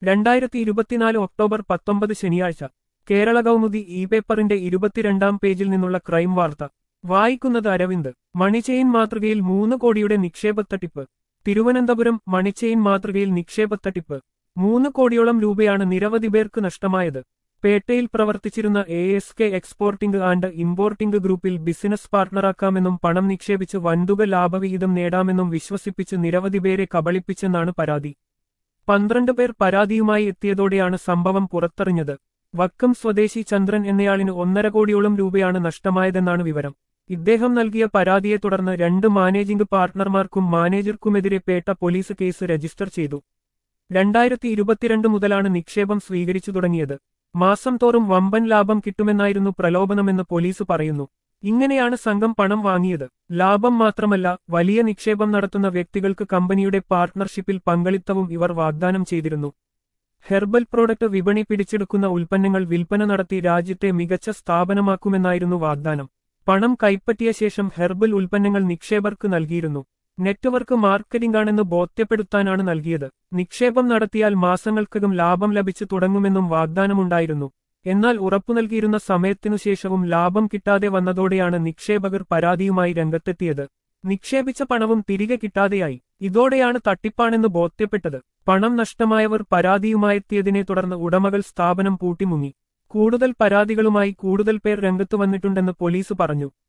രണ്ടായിരത്തി ഇരുപത്തിനാല് ഒക്ടോബർ പത്തൊമ്പത് ശനിയാഴ്ച കേരള കൗമുദി ഇ പേപ്പറിന്റെ ഇരുപത്തിരണ്ടാം പേജിൽ നിന്നുള്ള ക്രൈം വാർത്ത വായിക്കുന്നത് അരവിന്ദ് മണിച്ചെയിൻ മാതൃകയിൽ മൂന്ന് കോടിയുടെ നിക്ഷേപത്തട്ടിപ്പ് തിരുവനന്തപുരം മണിച്ചെയിൻ മാതൃകയിൽ നിക്ഷേപത്തട്ടിപ്പ് മൂന്ന് കോടിയോളം രൂപയാണ് നിരവധി പേർക്ക് നഷ്ടമായത് പേട്ടയിൽ പ്രവർത്തിച്ചിരുന്ന A S K exporting and importing ഗ്രൂപ്പിൽ ബിസിനസ് പാർട്ണറാക്കാമെന്നും പണം നിക്ഷേപിച്ച് വൻതുക ലാഭവിഹിതം നേടാമെന്നും വിശ്വസിപ്പിച്ച് നിരവധി പേരെ കബളിപ്പിച്ചെന്നാണ് പരാതി പന്ത്രണ്ട് പേർ പരാതിയുമായി എത്തിയതോടെയാണ് സംഭവം പുറത്തറിഞ്ഞത് വക്കം സ്വദേശി ചന്ദ്രൻ എന്നയാളിന് ഒന്നര കോടിയോളം രൂപയാണ് നഷ്ടമായതെന്നാണ് വിവരം ഇദ്ദേഹം നൽകിയ പരാതിയെ തുടർന്ന് രണ്ട് മാനേജിംഗ് പാർട്ണർമാർക്കും മാനേജർക്കുമെതിരെ പേട്ട പോലീസ് കേസ് രജിസ്റ്റർ ചെയ്തു രണ്ടായിരത്തി ഇരുപത്തിരണ്ട് മുതലാണ് നിക്ഷേപം സ്വീകരിച്ചു തുടങ്ങിയത് മാസം തോറും വമ്പൻ ലാഭം കിട്ടുമെന്നായിരുന്നു പ്രലോഭനമെന്ന് പോലീസ് പറയുന്നു ഇങ്ങനെയാണ് സംഘം പണം വാങ്ങിയത് ലാഭം മാത്രമല്ല വലിയ നിക്ഷേപം നടത്തുന്ന വ്യക്തികൾക്ക് കമ്പനിയുടെ പാർട്ണർഷിപ്പിൽ പങ്കാളിത്തവും ഇവർ വാഗ്ദാനം ചെയ്തിരുന്നു ഹെർബൽ പ്രോഡക്റ്റ് വിപണി പിടിച്ചെടുക്കുന്ന ഉൽപ്പന്നങ്ങൾ വിൽപ്പന നടത്തി രാജ്യത്തെ മികച്ച സ്ഥാപനമാക്കുമെന്നായിരുന്നു വാഗ്ദാനം പണം കൈപ്പറ്റിയ ശേഷം ഹെർബൽ ഉൽപ്പന്നങ്ങൾ നിക്ഷേപർക്ക് നൽകിയിരുന്നു നെറ്റ്വർക്ക് മാർക്കറ്റിംഗാണെന്ന് ബോധ്യപ്പെടുത്താനാണ് നൽകിയത് നിക്ഷേപം നടത്തിയാൽ മാസങ്ങൾക്കകം ലാഭം ലഭിച്ചു തുടങ്ങുമെന്നും വാഗ്ദാനമുണ്ടായിരുന്നു എന്നാൽ ഉറപ്പു നൽകിയിരുന്ന സമയത്തിനു ശേഷവും ലാഭം കിട്ടാതെ വന്നതോടെയാണ് നിക്ഷേപകർ പരാതിയുമായി രംഗത്തെത്തിയത് നിക്ഷേപിച്ച പണവും തിരികെ കിട്ടാതെയായി ഇതോടെയാണ് തട്ടിപ്പാണെന്ന് ബോധ്യപ്പെട്ടത് പണം നഷ്ടമായവർ പരാതിയുമായെത്തിയതിനെ തുടർന്ന് ഉടമകൾ സ്ഥാപനം പൂട്ടിമുങ്ങി കൂടുതൽ പരാതികളുമായി കൂടുതൽ പേർ രംഗത്തു വന്നിട്ടുണ്ടെന്ന് പോലീസ് പറഞ്ഞു